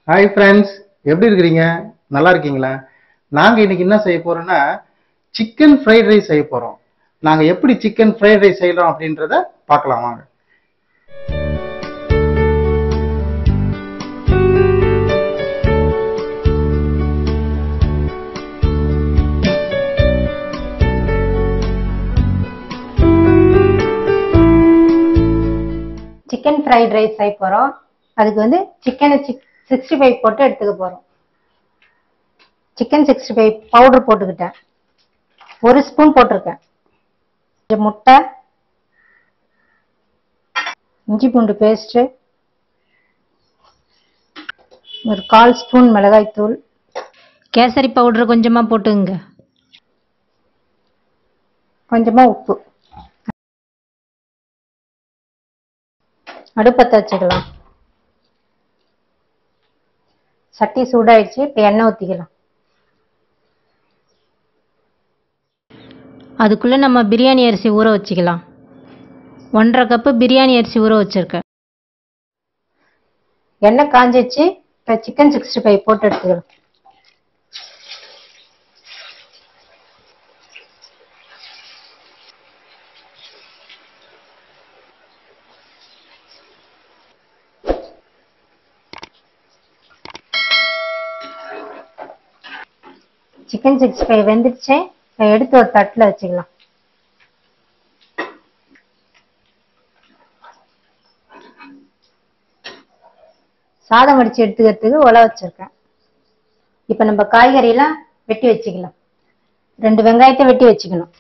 Hi friends எப்படி இருக்கிறீங்க நல்லா இருக்கீங்களா நாங்கள் இன்னைக்கு என்ன செய்ய போறோம்னா சிக்கன் ஃப்ரைட் ரைஸ் செய்ய போறோம் நாங்கள் எப்படி சிக்கன் ஃப்ரைட் ரைஸ் செய்யறோம் அப்படின்றத பார்க்கலாம் வாங்க சிக்கன் ஃப்ரைட் ரைஸ் செய்ய போகிறோம் அதுக்கு வந்து சிக்கனை சிக் சிக்ஸ்டி ஃபைவ் போட்டு எடுத்துக்க போகிறோம் சிக்கன் சிக்ஸ்டி ஃபைவ் பவுடர் போட்டுக்கிட்டேன் ஒரு ஸ்பூன் போட்டிருக்கேன் கொஞ்சம் முட்டை இஞ்சி பூண்டு பேஸ்ட்டு ஒரு கால் ஸ்பூன் மிளகாய்த்தூள் கேசரி பவுடர் கொஞ்சமாக போட்டுங்க கொஞ்சமாக உப்பு அடுப்பத்தை வச்சுக்கலாம் சட்டி சூடாயிடுச்சு இப்போ எண்ணெய் ஊற்றிக்கலாம் அதுக்குள்ளே நம்ம பிரியாணி அரிசி ஊற வச்சுக்கலாம் ஒன்றரை கப்பு பிரியாணி அரிசி ஊற வச்சுருக்கேன் எண்ணெய் காஞ்சிச்சு இப்போ சிக்கன் சிக்ஸ்டி ஃபைவ் போட்டு எடுத்துக்கலாம் சிக்கன் சிக்ஸ்டி ஃபைவ் வெந்துடுச்சு இப்போ எடுத்து ஒரு தட்டில் வச்சுக்கலாம் சாதம் வடிச்சு எடுத்துக்கிறதுக்கு உல வச்சிருக்கேன் இப்போ நம்ம காய்கறியெல்லாம் வெட்டி வச்சுக்கலாம் ரெண்டு வெங்காயத்தை வெட்டி வச்சுக்கணும்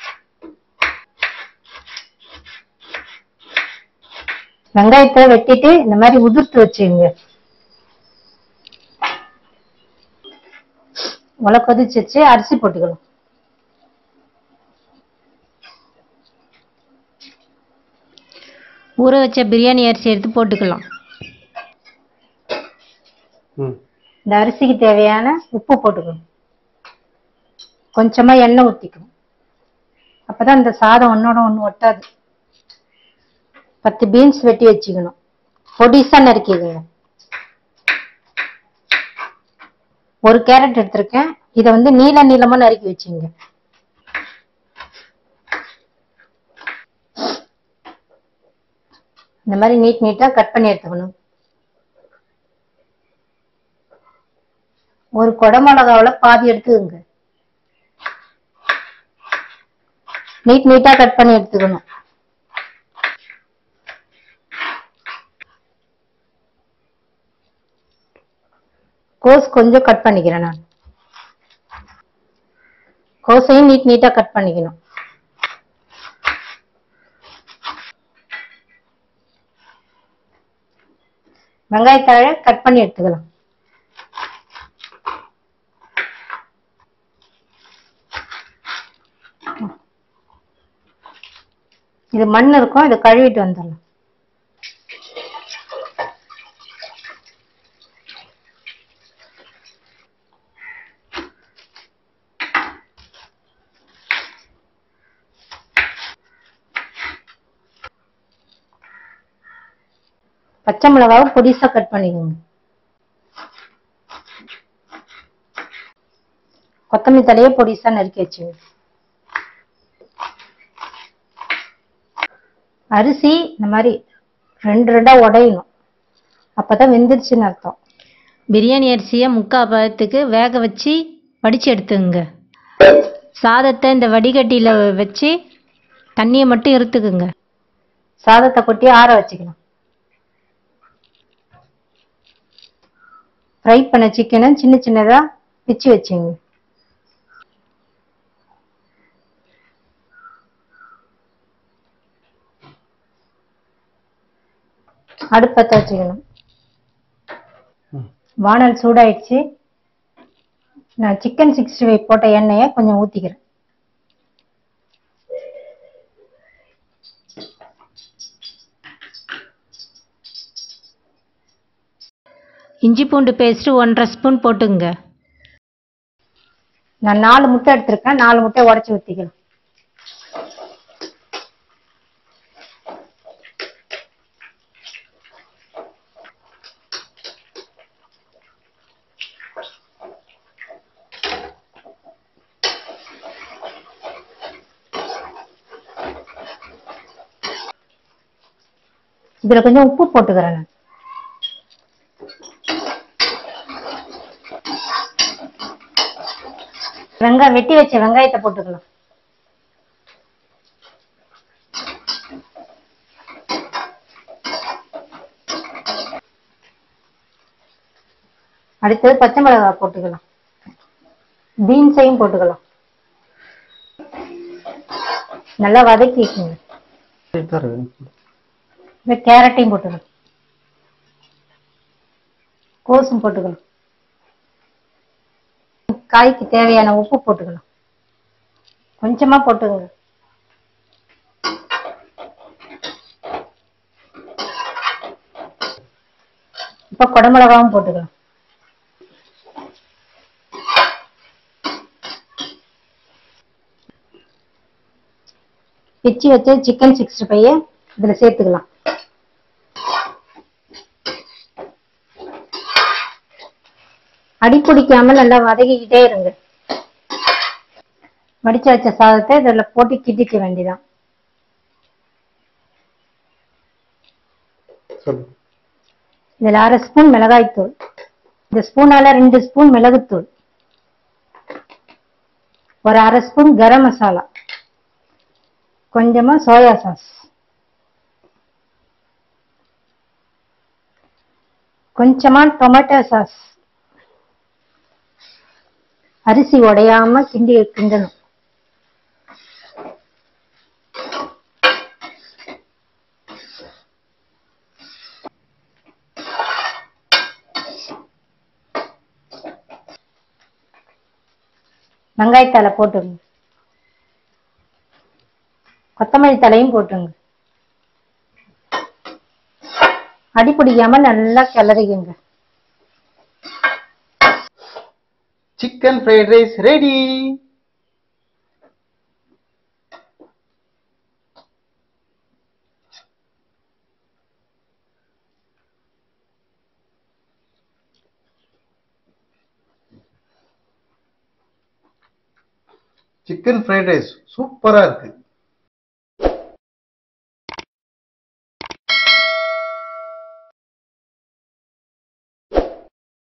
வெங்காயத்தை வெட்டிட்டு இந்த மாதிரி உதிர்த்து வச்சுக்கோங்க உலை கொதிச்சிருச்சு அரிசி போட்டுக்கலாம் ஊற வச்ச பிரியாணி அரிசி எடுத்து போட்டுக்கலாம் ம் இந்த அரிசிக்கு தேவையான உப்பு போட்டுக்கணும் கொஞ்சமா எண்ணெய் ஊற்றிக்கணும் அப்பதான் இந்த சாதம் ஒன்னோட ஒன்று ஒட்டாது பத்து பீன்ஸ் வெட்டி வச்சுக்கணும் பொடிசா நறுக்கிடுங்க ஒரு கேரட் எடுத்திருக்கேன் இதை வந்து நீல நீளமா நறுக்கி வச்சுங்க இந்த மாதிரி நீட் நீட்டா கட் பண்ணி எடுத்துக்கணும் ஒரு குடமிளகாவுல பாதி எடுத்துக்கோங்க நீட் நீட்டா கட் பண்ணி எடுத்துக்கணும் கோஸ் கொஞ்சம் கட் பண்ணிக்கிறேன் நான் கோஸையும் நீட் நீட்டா கட் பண்ணிக்கணும் வெங்காயத்தாழ கட் பண்ணி எடுத்துக்கலாம் இது மண் இருக்கும் இதை கழுவிட்டு வந்துடலாம் பச்சை மிளகாவை பொடிசா கட் பண்ணிக்கோங்க கொத்தமல்லி தலையை பொடிசா நறுக்கி வச்சுங்க அரிசி இந்த மாதிரி ரெண்டு ரெண்டா உடையணும் அப்பதான் வெந்துருச்சுன்னு அர்த்தம் பிரியாணி அரிசியை முக்கால் பதத்துக்கு வேக வச்சு வடித்து எடுத்துங்க சாதத்தை இந்த வடிகட்டியில் வச்சு தண்ணியை மட்டும் இருத்துக்குங்க சாதத்தை கொட்டி ஆற வச்சுக்கலாம் ஃப்ரை பண்ண சிக்கனை சின்ன சின்னதா பிச்சு வச்சுங்க அடுப்பத்தை வச்சுக்கணும் ம். வானல் சூடாயிடுச்சு நான் சிக்கன் சிக்ஸ்டி ஃபைவ் போட்ட எண்ணெயை கொஞ்சம் ஊற்றிக்கிறேன் இஞ்சி பூண்டு பேஸ்ட்டு ஒன்றரை ஸ்பூன் போட்டுங்க நான் நாலு முட்டை எடுத்திருக்கேன் நாலு முட்டை உடச்சி ஊற்றிக்கலாம் இதுல கொஞ்சம் உப்பு போட்டுக்கிறேன் நான் வெங்காயம் வெட்டி வச்ச வெங்காயத்தை போட்டுக்கலாம் அடுத்தது பச்சை மிளகாய் போட்டுக்கலாம் பீன்ஸையும் போட்டுக்கலாம் நல்லா வதக்கிக்கோங்க இந்த கேரட்டையும் போட்டுக்கலாம் கோஸும் போட்டுக்கலாம் காய்க்கு தேவையான உப்பு போட்டுக்கலாம் கொஞ்சமா போட்டுக்கோங்க இப்ப குடமிளகாவும் போட்டுக்கலாம் பிச்சு வச்ச சிக்கன் சிக்ஸ்டி ஃபைவ் இதுல சேர்த்துக்கலாம் அடி பிடிக்காம நல்லா வதக்கிக்கிட்டே இருங்க வடிச்சு வச்ச சாதத்தை இதுல போட்டு கிட்டிக்க வேண்டியதான் சொல்லு இதுல அரை ஸ்பூன் மிளகாய்த்தூள் இந்த ஸ்பூனால ரெண்டு ஸ்பூன் மிளகுத்தூள் ஒரு அரை ஸ்பூன் கரம் மசாலா கொஞ்சமா சோயா சாஸ் கொஞ்சமா டொமேட்டோ சாஸ் அரிசி உடையாம கிண்டி கிண்டணும் வெங்காயத்தால போட்டுங்க கொத்தமல்லி தலையும் போட்டுங்க அடி பிடிக்காம நல்லா கிளறிக்குங்க chicken fried rice ready chicken fried rice சூப்பரா இருக்கு